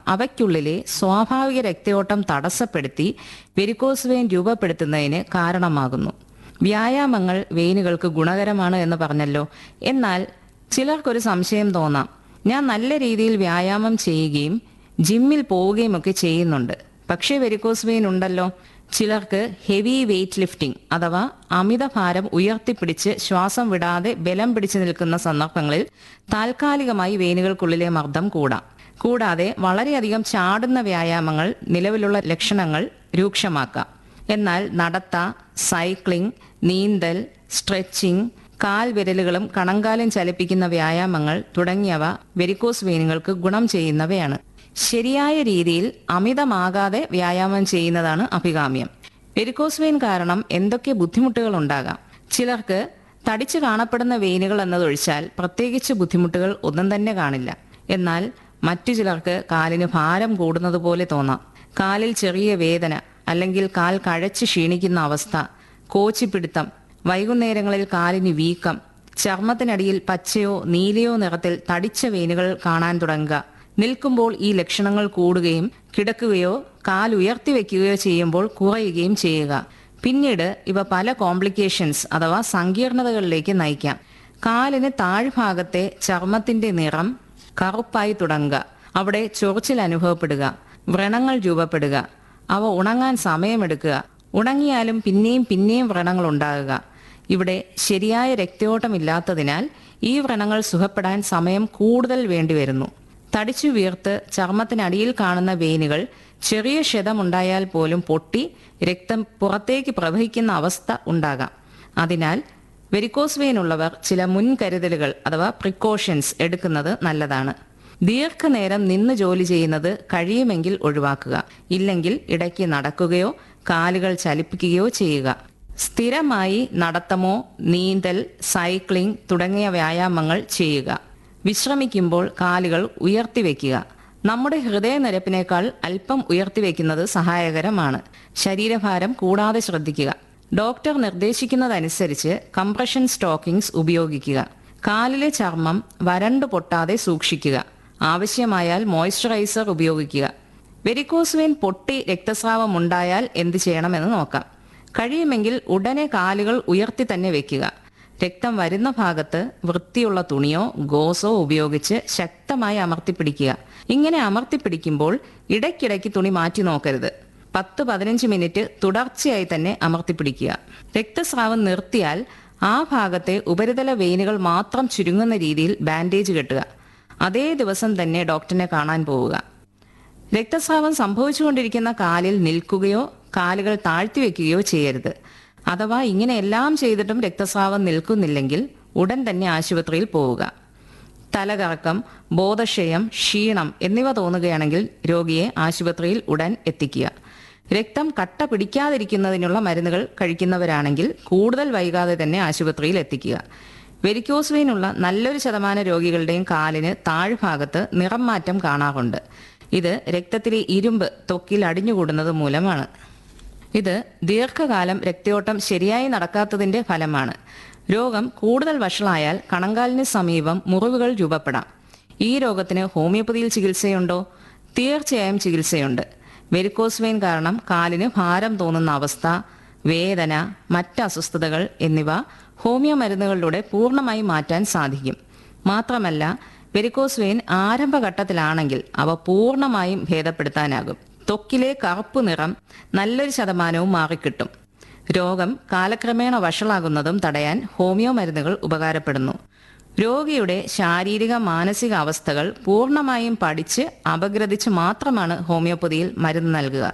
അവയ്ക്കുള്ളിലെ സ്വാഭാവിക രക്തയോട്ടം തടസ്സപ്പെടുത്തി വെരിക്കോസ് വെയിൻ രൂപപ്പെടുത്തുന്നതിന് കാരണമാകുന്നു വ്യായാമങ്ങൾ വെയിനുകൾക്ക് ഗുണകരമാണ് എന്ന് പറഞ്ഞല്ലോ എന്നാൽ ചിലർക്കൊരു സംശയം തോന്നാം ഞാൻ നല്ല രീതിയിൽ വ്യായാമം ചെയ്യുകയും ജിമ്മിൽ പോവുകയും ഒക്കെ ചെയ്യുന്നുണ്ട് പക്ഷേ വെരിക്കോസ് വെയിൻ ഉണ്ടല്ലോ ചിലർക്ക് ഹെവി വെയിറ്റ് ലിഫ്റ്റിംഗ് അഥവാ അമിതഭാരം ഉയർത്തിപ്പിടിച്ച് ശ്വാസം വിടാതെ ബലം പിടിച്ചു നിൽക്കുന്ന സന്ദർഭങ്ങളിൽ താൽക്കാലികമായി വെയിനുകൾക്കുള്ളിലെ മർദ്ദം കൂടാം കൂടാതെ വളരെയധികം ചാടുന്ന വ്യായാമങ്ങൾ നിലവിലുള്ള ലക്ഷണങ്ങൾ രൂക്ഷമാക്കാം എന്നാൽ നടത്ത സൈക്ലിംഗ് നീന്തൽ സ്ട്രെച്ചിങ് കാൽ വിരലുകളും കണങ്കാലും ചലിപ്പിക്കുന്ന വ്യായാമങ്ങൾ തുടങ്ങിയവ വെരിക്കോസ് വെയിനുകൾക്ക് ഗുണം ചെയ്യുന്നവയാണ് ശരിയായ രീതിയിൽ അമിതമാകാതെ വ്യായാമം ചെയ്യുന്നതാണ് അഭികാമ്യം വെരിക്കോസ് വെയിൻ കാരണം എന്തൊക്കെ ബുദ്ധിമുട്ടുകൾ ഉണ്ടാകാം ചിലർക്ക് തടിച്ചു കാണപ്പെടുന്ന വെയിനുകൾ എന്നതൊഴിച്ചാൽ പ്രത്യേകിച്ച് ബുദ്ധിമുട്ടുകൾ ഒന്നും തന്നെ കാണില്ല എന്നാൽ മറ്റു ചിലർക്ക് കാലിന് ഭാരം കൂടുന്നത് പോലെ തോന്നാം കാലിൽ ചെറിയ വേദന അല്ലെങ്കിൽ കാൽ കഴച്ച് ക്ഷീണിക്കുന്ന അവസ്ഥ കോച്ചിപ്പിടുത്തം വൈകുന്നേരങ്ങളിൽ കാലിന് വീക്കം ചർമ്മത്തിനടിയിൽ പച്ചയോ നീലയോ നിറത്തിൽ തടിച്ച വെയിനുകൾ കാണാൻ തുടങ്ങുക നിൽക്കുമ്പോൾ ഈ ലക്ഷണങ്ങൾ കൂടുകയും കിടക്കുകയോ കാൽ ഉയർത്തി വെക്കുകയോ ചെയ്യുമ്പോൾ കുറയുകയും ചെയ്യുക പിന്നീട് ഇവ പല കോംപ്ലിക്കേഷൻസ് അഥവാ സങ്കീർണതകളിലേക്ക് നയിക്കാം കാലിന് താഴ്ഭാഗത്തെ ചർമ്മത്തിന്റെ നിറം കറുപ്പായി തുടങ്ങുക അവിടെ ചൊറിച്ചിൽ അനുഭവപ്പെടുക വ്രണങ്ങൾ രൂപപ്പെടുക അവ ഉണങ്ങാൻ സമയമെടുക്കുക ഉണങ്ങിയാലും പിന്നെയും പിന്നെയും വ്രണങ്ങൾ ഉണ്ടാകുക ഇവിടെ ശരിയായ രക്തയോട്ടമില്ലാത്തതിനാൽ ഈ വ്രണങ്ങൾ സുഖപ്പെടാൻ സമയം കൂടുതൽ വേണ്ടിവരുന്നു തടിച്ചു വീർത്ത് ചർമ്മത്തിനടിയിൽ കാണുന്ന വെയിനുകൾ ചെറിയ ക്ഷതമുണ്ടായാൽ പോലും പൊട്ടി രക്തം പുറത്തേക്ക് പ്രവഹിക്കുന്ന അവസ്ഥ ഉണ്ടാകാം അതിനാൽ വെരിക്കോസ് വെയിൻ ഉള്ളവർ ചില മുൻകരുതലുകൾ അഥവാ പ്രിക്കോഷൻസ് എടുക്കുന്നത് നല്ലതാണ് ദീർഘനേരം നിന്ന് ജോലി ചെയ്യുന്നത് കഴിയുമെങ്കിൽ ഒഴിവാക്കുക ഇല്ലെങ്കിൽ ഇടയ്ക്ക് നടക്കുകയോ കാലുകൾ ചലിപ്പിക്കുകയോ ചെയ്യുക സ്ഥിരമായി നടത്തമോ നീന്തൽ സൈക്ലിംഗ് തുടങ്ങിയ വ്യായാമങ്ങൾ ചെയ്യുക വിശ്രമിക്കുമ്പോൾ കാലുകൾ ഉയർത്തിവെക്കുക നമ്മുടെ ഹൃദയനിരപ്പിനേക്കാൾ അല്പം ഉയർത്തിവെക്കുന്നത് സഹായകരമാണ് ശരീരഭാരം കൂടാതെ ശ്രദ്ധിക്കുക ഡോക്ടർ നിർദ്ദേശിക്കുന്നതനുസരിച്ച് കംപ്രഷൻ സ്റ്റോക്കിംഗ്സ് ഉപയോഗിക്കുക കാലിലെ ചർമ്മം വരണ്ടു പൊട്ടാതെ സൂക്ഷിക്കുക ആവശ്യമായാൽ മോയ്സ്ചറൈസർ ഉപയോഗിക്കുക വെരിക്കോസ് വെയിൻ പൊട്ടി രക്തസ്രാവം ഉണ്ടായാൽ എന്ത് ചെയ്യണമെന്ന് നോക്കാം കഴിയുമെങ്കിൽ ഉടനെ കാലുകൾ ഉയർത്തി തന്നെ വെക്കുക രക്തം വരുന്ന ഭാഗത്ത് വൃത്തിയുള്ള തുണിയോ ഗോസോ ഉപയോഗിച്ച് ശക്തമായി അമർത്തിപ്പിടിക്കുക ഇങ്ങനെ അമർത്തിപ്പിടിക്കുമ്പോൾ ഇടയ്ക്കിടയ്ക്ക് തുണി മാറ്റി നോക്കരുത് പത്ത് പതിനഞ്ച് മിനിറ്റ് തുടർച്ചയായി തന്നെ അമർത്തിപ്പിടിക്കുക രക്തസ്രാവം നിർത്തിയാൽ ആ ഭാഗത്തെ ഉപരിതല വെയിനുകൾ മാത്രം ചുരുങ്ങുന്ന രീതിയിൽ ബാൻഡേജ് കെട്ടുക അതേ ദിവസം തന്നെ ഡോക്ടറിനെ കാണാൻ പോവുക രക്തസ്രാവം സംഭവിച്ചുകൊണ്ടിരിക്കുന്ന കാലിൽ നിൽക്കുകയോ കാലുകൾ താഴ്ത്തി വെക്കുകയോ ചെയ്യരുത് അഥവാ ഇങ്ങനെ എല്ലാം ചെയ്തിട്ടും രക്തസ്രാവം നിൽക്കുന്നില്ലെങ്കിൽ ഉടൻ തന്നെ ആശുപത്രിയിൽ പോവുക തലകറക്കം ബോധക്ഷയം ക്ഷീണം എന്നിവ തോന്നുകയാണെങ്കിൽ രോഗിയെ ആശുപത്രിയിൽ ഉടൻ എത്തിക്കുക രക്തം കട്ട പിടിക്കാതിരിക്കുന്നതിനുള്ള മരുന്നുകൾ കഴിക്കുന്നവരാണെങ്കിൽ കൂടുതൽ വൈകാതെ തന്നെ ആശുപത്രിയിൽ എത്തിക്കുക വെരിക്കോസ് വെയിനുള്ള നല്ലൊരു ശതമാനം രോഗികളുടെയും കാലിന് താഴ്ഭാഗത്ത് നിറം മാറ്റം കാണാറുണ്ട് ഇത് രക്തത്തിലെ ഇരുമ്പ് ത്വക്കിൽ അടിഞ്ഞുകൂടുന്നത് മൂലമാണ് ഇത് ദീർഘകാലം രക്തയോട്ടം ശരിയായി നടക്കാത്തതിന്റെ ഫലമാണ് രോഗം കൂടുതൽ വഷളായാൽ കണങ്കാലിന് സമീപം മുറിവുകൾ രൂപപ്പെടാം ഈ രോഗത്തിന് ഹോമിയോപ്പതിയിൽ ചികിത്സയുണ്ടോ തീർച്ചയായും ചികിത്സയുണ്ട് വെരിക്കോസ് വെയിൻ കാരണം കാലിന് ഭാരം തോന്നുന്ന അവസ്ഥ വേദന മറ്റ് അസ്വസ്ഥതകൾ എന്നിവ ഹോമിയോ മരുന്നുകളിലൂടെ പൂർണ്ണമായി മാറ്റാൻ സാധിക്കും മാത്രമല്ല വെരിക്കോസ് വെയിൻ ആരംഭഘട്ടത്തിലാണെങ്കിൽ അവ പൂർണ്ണമായും ഭേദപ്പെടുത്താനാകും ത്വക്കിലെ കറുപ്പ് നിറം നല്ലൊരു ശതമാനവും മാറിക്കിട്ടും രോഗം കാലക്രമേണ വഷളാകുന്നതും തടയാൻ ഹോമിയോ മരുന്നുകൾ ഉപകാരപ്പെടുന്നു രോഗിയുടെ ശാരീരിക മാനസിക അവസ്ഥകൾ പൂർണ്ണമായും പഠിച്ച് അപഗ്രഥിച്ച് മാത്രമാണ് ഹോമിയോപ്പതിയിൽ മരുന്ന് നൽകുക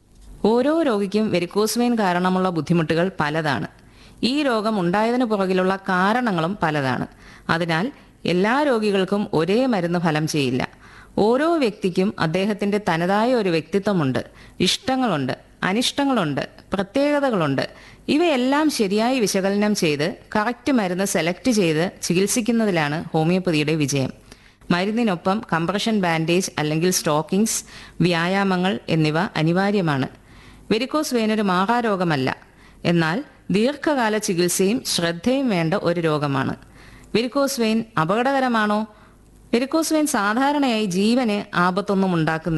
ഓരോ രോഗിക്കും വെരിക്കോസ് വെയിൻ കാരണമുള്ള ബുദ്ധിമുട്ടുകൾ പലതാണ് ഈ രോഗം ഉണ്ടായതിനു പുറകിലുള്ള കാരണങ്ങളും പലതാണ് അതിനാൽ എല്ലാ രോഗികൾക്കും ഒരേ മരുന്ന് ഫലം ചെയ്യില്ല ഓരോ വ്യക്തിക്കും അദ്ദേഹത്തിന്റെ തനതായ ഒരു വ്യക്തിത്വമുണ്ട് ഇഷ്ടങ്ങളുണ്ട് അനിഷ്ടങ്ങളുണ്ട് പ്രത്യേകതകളുണ്ട് ഇവയെല്ലാം ശരിയായി വിശകലനം ചെയ്ത് കറക്റ്റ് മരുന്ന് സെലക്ട് ചെയ്ത് ചികിത്സിക്കുന്നതിലാണ് ഹോമിയോപ്പതിയുടെ വിജയം മരുന്നിനൊപ്പം കംപ്രഷൻ ബാൻഡേജ് അല്ലെങ്കിൽ സ്റ്റോക്കിംഗ്സ് വ്യായാമങ്ങൾ എന്നിവ അനിവാര്യമാണ് വെരിക്കോസ് വെയിൻ ഒരു മാഹാരോഗമല്ല എന്നാൽ ദീർഘകാല ചികിത്സയും ശ്രദ്ധയും വേണ്ട ഒരു രോഗമാണ് വെരിക്കോസ് വെയിൻ അപകടകരമാണോ വെരിക്കോസ് വെയിൻ സാധാരണയായി ജീവന് ആപത്തൊന്നും ഉണ്ടാക്കുന്നില്ല